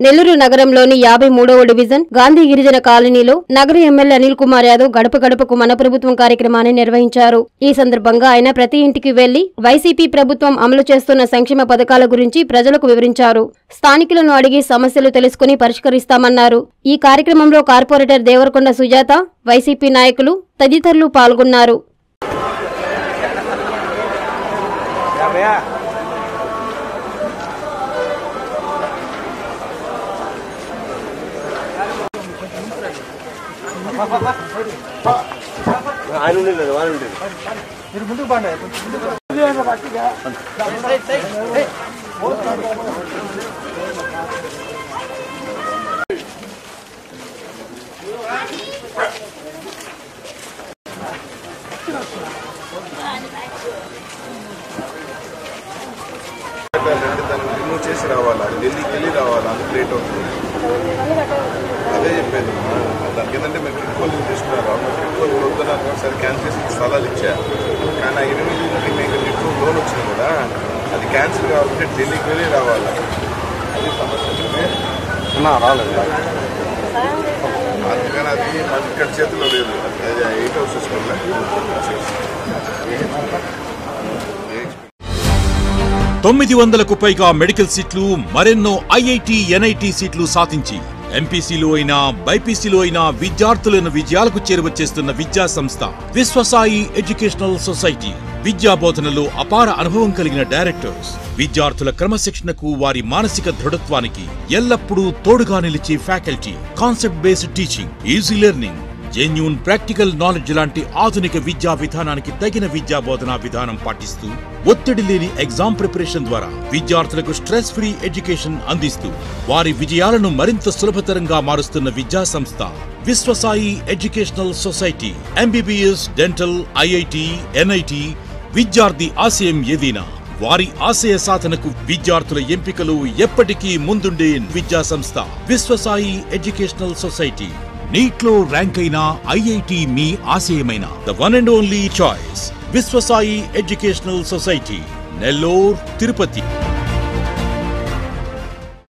నెల్లూరు నగరంలోని యాభై మూడవ డివిజన్ గాంధీ గిరిజన కాలనీలో నగర ఎమ్మెల్యే అనిల్ కుమార్ యాదవ్ గడప గడపకు మన ప్రభుత్వం కార్యక్రమాన్ని నిర్వహించారు ఈ సందర్భంగా ఆయన ప్రతి ఇంటికి వెళ్లి వైసీపీ ప్రభుత్వం అమలు చేస్తున్న సంక్షేమ పథకాల గురించి ప్రజలకు వివరించారు స్థానికులను అడిగి సమస్యలు తెలుసుకుని పరిష్కరిస్తామన్నారు ఈ కార్యక్రమంలో కార్పొరేటర్ దేవరకొండ సుజాత వైసీపీ నాయకులు తదితరులు పాల్గొన్నారు ఆయన ఉండేది వారు ఉండేది అంటే దాన్ని రిమూవ్ చేసి రావాలా అది ఢిల్లీకి వెళ్ళి రావాలా అందుకు లేట్ అవుతుంది అదే చెప్పాను దానికి ఏంటంటే మేము ట్రిప్కోల్ తీసుకున్నారు ట్రిప్కోల్ వద్దన్నారు సరే క్యాన్సిల్ చేసి స్థలాలు ఇచ్చారు కానీ ఆ ఎనిమిది మీకు ట్రిప్ లోన్ వచ్చింది కదా అది క్యాన్సిల్ కావాలంటే ఢిల్లీకి వెళ్ళి రావాలా అది సమస్య రాలేదు అందుకని అది మనకి ఇక్కడ చేతిలో లేదు అది ఎయిట్ హౌస్ చూసుకోవాలి తొమ్మిది వందలకు పైగా మెడికల్ సీట్లు మరెన్నో ఐఐటి ఎన్ఐటి సీట్లు సాధించి ఎంపీసీలో అయినా బైపీసీలో అయినా విద్యార్థులను విజయాలకు చేరువ చేస్తున్న విద్యా సంస్థ విశ్వసాయి ఎడ్యుకేషనల్ సొసైటీ విద్యా బోధనలో అపార అనుభవం కలిగిన డైరెక్టర్స్ విద్యార్థుల క్రమశిక్షణకు వారి మానసిక దృఢత్వానికి ఎల్లప్పుడూ తోడుగా నిలిచే faculty concept based teaching easy learning genuine practical knowledge లాంటి ఆధునిక విద్యా విధానానికి తగిన విద్యా బోధనా విధానం పాటిస్తూ ఒత్తిడి లేని ఎగ్జామ్ ప్రిపరేషన్ ద్వారా విద్యార్థులకు స్ట్రెస్ ఫ్రీ ఎడ్యుకేషన్ అందిస్తూ వారి విజయాలను మరింత సులభతరంగా మారుస్తున్న విద్యా సంస్థ Viswasai educational society MBBS dental IIT NIT విద్యార్థి ఆశయం ఏదైనా వారి ఆశయ సాధనకు విద్యార్థుల ఎంపికలు ఎప్పటికీ ముందుండే విద్యా సంస్థ విశ్వసాయి ఎడ్యుకేషనల్ సొసైటీ నీట్లో ర్యాంక్ అయిన ఐఐటి మీ ఆశయమైన the one and only choice Viswasai educational society Nellore Tirupati